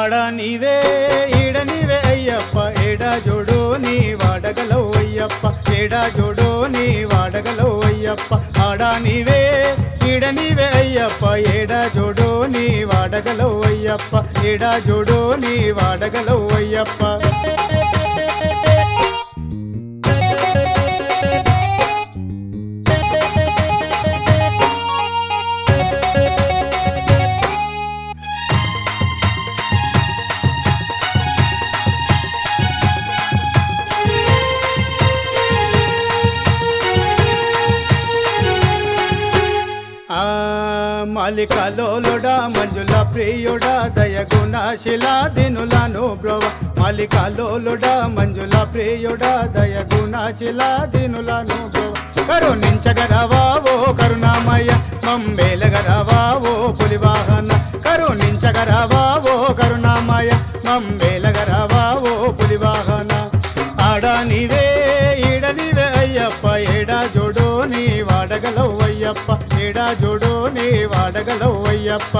ఆడ నీవే ఈడ నీవే అయ్యప్ప ఏడా జోడు నీ వాడగలవు అయ్యప్ప ఏడా జోడు నీ వాడగలవు అయ్యప్ప ఆడ నీవే ఈడ నీవే అయ్యప్ప ఏడా జోడు నీ వాడగలవు అయ్యప్ప ఏడా జోడు నీ వాడగలవు అయ్యప్ప ఆ మాలికలోలుడా మంజుల ప్రియుడా దయగుణశిలా దినులను బ్రోవ మాలికలోలుడా మంజుల ప్రియుడా దయగుణశిలా దినులను బ్రోవ కరుణించగరవా ఓ కరుణామయ మమ్మేలగరవా ఓ పులివాహన కరుణించగరవా ఓ కరుణామయ మమ్మేలగరవా ఓ పులివాహన ఆడ నీవే ఈడ నీవే అయ్యప్ప ఏడా జోడు నీ వాడగలవు అయ్యప్ప ఏడా జోడు నీ వాడగలవు అయ్యప్ప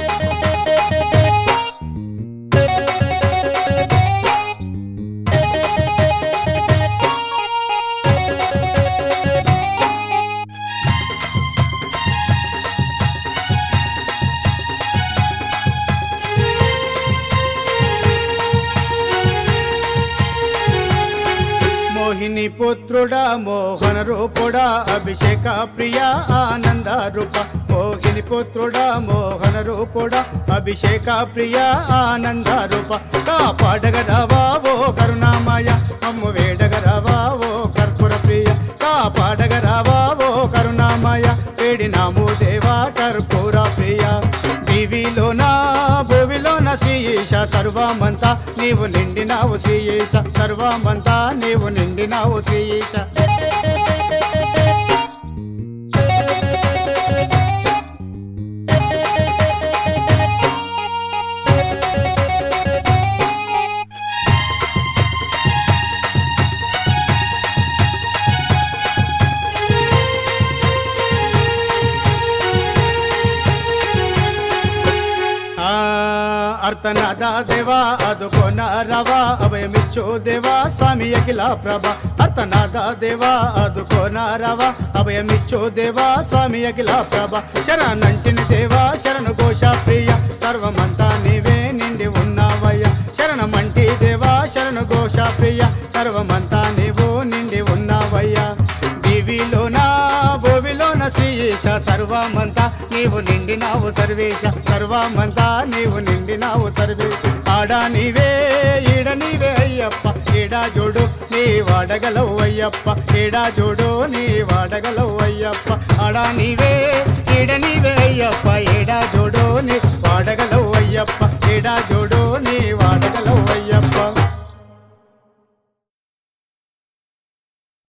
మోహిని పుత్రుడా మోహన రూపుడా అభిషేక ప్రియ ఆనంద రూప మోహిని పుత్రుడా మోహన రూపుడా అభిషేక ప్రియ ఆనంద రూప కాపాడగరావా ఓ కరుణామయ అమ్ము వేడగరావా ఓ కర్పూర ప్రియ కాపాడగరావా ఓ కరుణామయ వేడినాము దేవా కర్పూర ప్రియ దివిలోనా భూవిలోన శ్రీయేష సర్వమంతా నీవు నిండినావు శ్రీయేష సర్వమంతా నీవు నిండినావు శ్రీయేష ఆ అర్థనాద దేవా అదుకోన రవా అభయమిచ్చు దేవా స్వామి అఖిల ప్రభ అర్థనాద దేవా అదుకోన రవా అభయమిచ్చు దేవా స్వామి అఖిల ప్రభ శరణంటిని దేవా శరణు ఘోష ప్రియ సర్వమంతా నీవే నిండి ఉన్నావయ్య శరణమంటి దేవా శరణు ఘోష ప్రియ సర్వమంతా నీవు నిండి ఉన్నావయ్యా దివిలోనా భూవిలోన శ్రీయేష సర్వమంతా నీవు నిండినావు సర్వేశ సర్వమంతా నీవు నిండినావు సర్వేశ ఆడా నీవే ఈడ నీవే అయ్యప్ప ఏడా జోడు నీ వాడగలవు అయ్యప్ప ఏడా జోడు నీ వాడగలవు అయ్యప్ప ఆడా నీవే ఈడ నీవే అయ్యప్ప ఏడా జోడు నీ